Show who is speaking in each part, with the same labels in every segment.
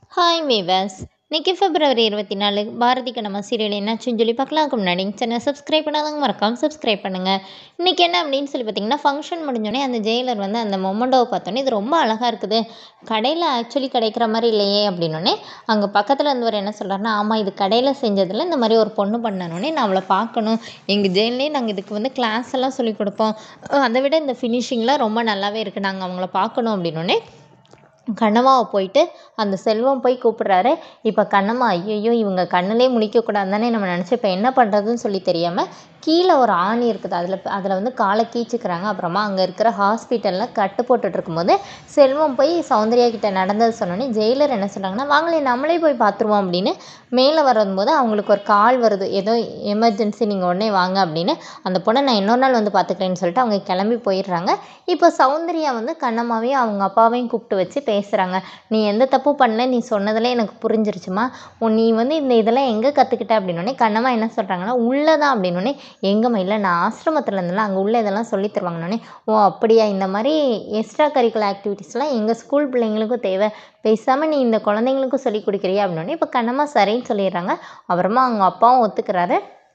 Speaker 1: hi viewers இன்னைக்கு பிப்ரவரி இருபத்தி நாலு பாரதி கண்ணம்மா சீரியல் என்னாச்சுன்னு சொல்லி பார்க்கலாம்க்கு முன்னாடி சேனல் சப்ஸ்கிரைப் பண்ணாதவங்க மறக்காம சப்ஸ்கிரைப் பண்ணுங்கள் இன்றைக்கி என்ன அப்படின்னு சொல்லி பார்த்தீங்கன்னா ஃபங்க்ஷன் முடிஞ்சோடனே அந்த ஜெயிலர் வந்து அந்த மொமெண்டோவை பார்த்தோன்னே இது ரொம்ப அழகாக இருக்குது கடையில் ஆக்சுவலி கிடைக்கிற மாதிரி இல்லையே அப்படின்னோடனே அங்கே பக்கத்தில் இருந்தவர் என்ன சொல்கிறாருன்னா ஆமாம் இது கடையில் செஞ்சதில் இந்த மாதிரி ஒரு பொண்ணு பண்ணனோடனே நான் அவளை பார்க்கணும் எங்கள் ஜெயிலே நாங்கள் இதுக்கு வந்து கிளாஸ் எல்லாம் சொல்லி கொடுப்போம் அஹ் அதை விட இந்த ஃபினிஷிங்லாம் ரொம்ப நல்லாவே இருக்குது நாங்கள் அவங்கள பார்க்கணும் அப்படின்னோடனே கண்ணம்மாவை போயிட்டு அந்த செல்வம் போய் கூப்பிட்றாரு இப்போ கண்ணம்மா ஐயோ இவங்க கண்ணிலே முழிக்கக்கூடாது தானே நம்ம நினச்சி இப்போ என்ன பண்ணுறதுன்னு சொல்லி தெரியாமல் கீழே ஒரு ஆணி இருக்குது அதில் அதில் வந்து காலை கீச்சுக்கிறாங்க அப்புறமா அங்கே இருக்கிற ஹாஸ்பிட்டலில் கட்டு போட்டுட்டு இருக்கும்போது செல்வம் போய் சௌந்தர்யா கிட்ட நடந்தது சொன்னோன்னே ஜெயிலர் என்ன சொல்கிறாங்கன்னா வாங்களே நம்மளே போய் பார்த்துருவோம் அப்படின்னு மேலே வரும்போது அவங்களுக்கு ஒரு கால் வருது ஏதோ எமர்ஜென்சி நீங்கள் உடனே வாங்க அப்படின்னு அந்த பொண்ணை நான் இன்னொரு நாள் வந்து பார்த்துக்கிறேன்னு சொல்லிட்டு அவங்க கிளம்பி போயிடுறாங்க இப்போ சௌந்தர்யா வந்து கண்ணம்மாவையும் அவங்க அப்பாவையும் கூப்பிட்டு வச்சு பேசுகிறாங்க நீ எந்த தப்பு பண்ணல நீ சொன்னதில் எனக்கு புரிஞ்சிருச்சுமா உன் நீ வந்து இந்த இதெல்லாம் எங்கே கற்றுக்கிட்ட அப்படின்னோடனே கண்ணம்மா என்ன சொல்கிறாங்கன்னா உள்ளே தான் அப்படின்னோடனே எங்கம்மா இல்லை நான் ஆசிரமத்தில் இருந்தேன்ல அங்கே உள்ள இதெல்லாம் சொல்லி தருவாங்கன்னொடனே ஓ அப்படியா இந்த மாதிரி எக்ஸ்ட்ரா கரிக்குலர் ஆக்டிவிட்டீஸ்லாம் எங்கள் ஸ்கூல் பிள்ளைங்களுக்கும் தேவை பேசாமல் நீ இந்த குழந்தைங்களுக்கும் சொல்லி கொடுக்குறியா அப்படின்னோடனே இப்போ கண்ணம்மா சரின்னு சொல்லிடுறாங்க அப்புறமா அவங்க அப்பாவும் ஒத்துக்கிறாரு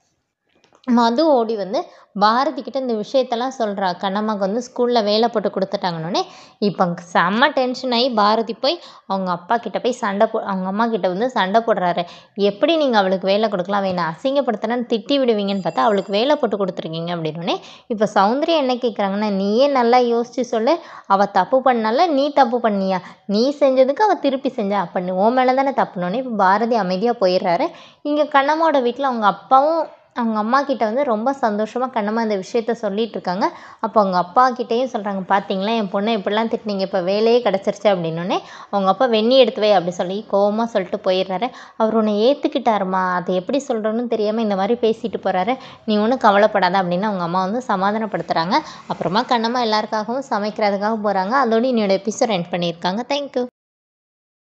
Speaker 1: மது ஓடி வந்து பாரதி கிட்ட இந்த விஷயத்தெல்லாம் சொல்கிறா கண்ணம்மாக்கு வந்து ஸ்கூலில் வேலை போட்டு கொடுத்துட்டாங்கன்னொடனே இப்போ செம்ம டென்ஷன் ஆகி பாரதி போய் அவங்க அப்பா கிட்ட போய் சண்டை போ அவங்க அம்மா கிட்ட வந்து சண்டை போடுறாரு எப்படி நீங்கள் அவளுக்கு வேலை கொடுக்கலாம் வேணாம் அசிங்கப்படுத்தினு திட்டி விடுவீங்கன்னு பார்த்தா அவளுக்கு வேலை போட்டு கொடுத்துருக்கீங்க அப்படின்னோடனே இப்போ சௌந்தர்யா என்ன கேட்குறாங்கன்னா நீயே நல்லா யோசிச்சு சொல்லு அவள் தப்பு பண்ணால நீ தப்பு பண்ணியா நீ செஞ்சதுக்கு அவள் திருப்பி செஞ்சா அப்போ நீ உன் மேலே தானே தப்புனோடனே இப்போ பாரதி அமைதியாக போயிடுறாரு இங்கே கண்ணம்மாவோட வீட்டில் அவங்க அப்பாவும் அவங்க அம்மா கிட்ட வந்து ரொம்ப சந்தோஷமாக கண்ணம்மா இந்த விஷயத்த சொல்லிட்டு இருக்காங்க அப்போ அவங்க அப்பா கிட்டேயும் சொல்கிறாங்க பார்த்தீங்களா என் பொண்ணை இப்படிலாம் திட்டினீங்க இப்போ வேலையே கிடச்சிருச்சு அப்படின்னோடனே அவங்க அப்பா வெண்ணி எடுத்து வை அப்படி சொல்லி கோவமாக சொல்லிட்டு போயிடுறாரு அவர் உன்னை ஏற்றுக்கிட்டாருமா அதை எப்படி சொல்கிறோன்னு தெரியாமல் இந்த மாதிரி பேசிட்டு போகிறாரு நீ ஒன்றும் கவலைப்படாத அப்படின்னு அவங்க அம்மா வந்து சமாதானப்படுத்துகிறாங்க அப்புறமா கண்ணம்மா எல்லாருக்காகவும் சமைக்கிறதுக்காக போகிறாங்க அதோடு என்னோட எபிசோட் எண்ட் பண்ணியிருக்காங்க தேங்க்யூ